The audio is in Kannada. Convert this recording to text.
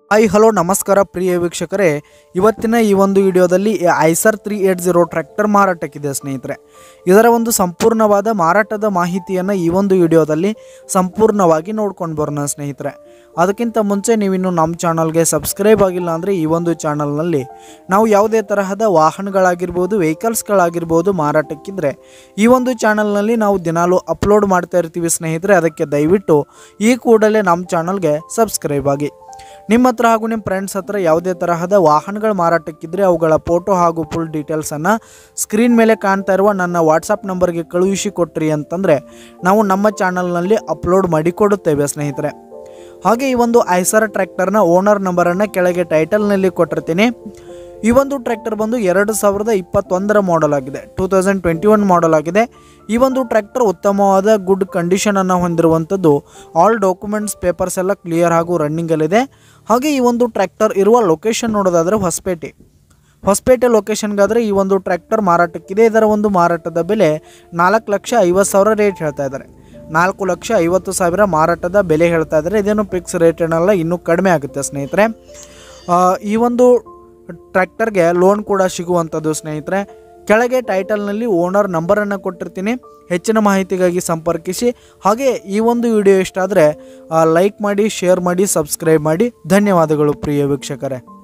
ಹಾಯ್ ಹಲೋ ನಮಸ್ಕಾರ ಪ್ರಿಯ ವೀಕ್ಷಕರೇ ಇವತ್ತಿನ ಈ ಒಂದು ವಿಡಿಯೋದಲ್ಲಿ ಈ Eicher three eight zero tractor ಮಾರಾಟಕ್ಕಿದೆ ಸ್ನೇಹಿತರೆ ಇದರ ಒಂದು ಸಂಪೂರ್ಣವಾದ ಮಾರಾಟದ ಮಾಹಿತಿಯನ್ನು ಈ ಒಂದು ವಿಡಿಯೋದಲ್ಲಿ ಸಂಪೂರ್ಣವಾಗಿ ನೋಡ್ಕೊಂಡು ಬರೋಣ ಸ್ನೇಹಿತರೆ ಅದಕ್ಕಿಂತ ಮುಂಚೆ ನೀವಿನ್ನು ನಮ್ಮ ಚಾನಲ್ಗೆ ಸಬ್ಸ್ಕ್ರೈಬ್ ಆಗಿಲ್ಲ ಅಂದರೆ ಈ ಒಂದು ಚಾನಲ್ನಲ್ಲಿ ನಾವು ಯಾವುದೇ ತರಹದ ವಾಹನಗಳಾಗಿರ್ಬೋದು ವೆಹಿಕಲ್ಸ್ಗಳಾಗಿರ್ಬೋದು ಮಾರಾಟಕ್ಕಿದ್ರೆ ಈ ಒಂದು ಚಾನಲ್ನಲ್ಲಿ ನಾವು ದಿನಾಲೂ ಅಪ್ಲೋಡ್ ಮಾಡ್ತಾ ಇರ್ತೀವಿ ಸ್ನೇಹಿತರೆ ಅದಕ್ಕೆ ದಯವಿಟ್ಟು ಈ ಕೂಡಲೇ ನಮ್ಮ ಚಾನಲ್ಗೆ ಸಬ್ಸ್ಕ್ರೈಬ್ ಆಗಿ ನಿಮ್ಮ ಹತ್ರ ಹಾಗೂ ನಿಮ್ಮ ಫ್ರೆಂಡ್ಸ್ ಹತ್ರ ಯಾವುದೇ ತರಹದ ವಾಹನಗಳ ಮಾರಾಟಕ್ಕಿದ್ರೆ ಅವುಗಳ ಫೋಟೋ ಹಾಗೂ ಫುಲ್ ಡೀಟೇಲ್ಸನ್ನು ಸ್ಕ್ರೀನ್ ಮೇಲೆ ಕಾಣ್ತಾ ಇರುವ ನನ್ನ ವಾಟ್ಸಪ್ ನಂಬರ್ಗೆ ಕಳುಹಿಸಿ ಕೊಟ್ರಿ ಅಂತಂದರೆ ನಾವು ನಮ್ಮ ಚಾನಲ್ನಲ್ಲಿ ಅಪ್ಲೋಡ್ ಮಾಡಿ ಕೊಡುತ್ತೇವೆ ಸ್ನೇಹಿತರೆ ಹಾಗೆ ಈ ಒಂದು ಐಸರ್ ಟ್ರ್ಯಾಕ್ಟರ್ನ ಓನರ್ ನಂಬರನ್ನು ಕೆಳಗೆ ಟೈಟಲ್ನಲ್ಲಿ ಕೊಟ್ಟಿರ್ತೀನಿ ಈ ಒಂದು ಟ್ರ್ಯಾಕ್ಟರ್ ಬಂದು ಎರಡು ಸಾವಿರದ ಇಪ್ಪತ್ತೊಂದರ ಮಾಡೆಲ್ ಆಗಿದೆ two thousand twenty one model ಆಗಿದೆ ಈ ಒಂದು ಟ್ರ್ಯಾಕ್ಟರ್ ಉತ್ತಮವಾದ ಗುಡ್ ಕಂಡೀಷನನ್ನು ಹೊಂದಿರುವಂಥದ್ದು ಆಲ್ ಡಾಕ್ಯುಮೆಂಟ್ಸ್ ಪೇಪರ್ಸ್ ಎಲ್ಲ ಕ್ಲಿಯರ್ ಹಾಗೂ ರನ್ನಿಂಗಲ್ಲಿದೆ ಹಾಗೆ ಈ ಒಂದು ಟ್ರ್ಯಾಕ್ಟರ್ ಇರುವ ಲೊಕೇಶನ್ ನೋಡೋದಾದರೆ ಹೊಸಪೇಟೆ ಹೊಸಪೇಟೆ ಲೊಕೇಶನ್ಗಾದರೆ ಈ ಒಂದು ಟ್ರ್ಯಾಕ್ಟರ್ ಮಾರಾಟಕ್ಕಿದೆ ಇದರ ಒಂದು ಮಾರಾಟದ ಬೆಲೆ ನಾಲ್ಕು ಲಕ್ಷ ಐವತ್ತು ಸಾವಿರ ರೇಟ್ ಹೇಳ್ತಾ ಇದ್ದಾರೆ ನಾಲ್ಕು ಲಕ್ಷ ಐವತ್ತು ಸಾವಿರ ಮಾರಾಟದ ಬೆಲೆ ಹೇಳ್ತಾ ಇದ್ದಾರೆ ಇದೇನು ಫಿಕ್ಸ್ ರೇಟ್ ಏನಲ್ಲ ಇನ್ನೂ ಕಡಿಮೆ ಆಗುತ್ತೆ ಸ್ನೇಹಿತರೆ ಆ, ಈ ಒಂದು ಟ್ರ್ಯಾಕ್ಟರ್ಗೆ ಲೋನ್ ಕೂಡ ಸಿಗುವಂಥದ್ದು ಸ್ನೇಹಿತರೆ ಕೆಳಗೆ ಟೈಟಲ್ನಲ್ಲಿ ಓನರ್ ನಂಬರನ್ನು ಕೊಟ್ಟಿರ್ತೀನಿ ಹೆಚ್ಚಿನ ಮಾಹಿತಿಗಾಗಿ ಸಂಪರ್ಕಿಸಿ ಹಾಗೆ ಈ ಒಂದು ವಿಡಿಯೋ ಇಷ್ಟ ಆದರೆ ಲೈಕ್ ಮಾಡಿ ಶೇರ್ ಮಾಡಿ ಸಬ್ಸ್ಕ್ರೈಬ್ ಮಾಡಿ ಧನ್ಯವಾದಗಳು ಪ್ರಿಯ ವೀಕ್ಷಕರೇ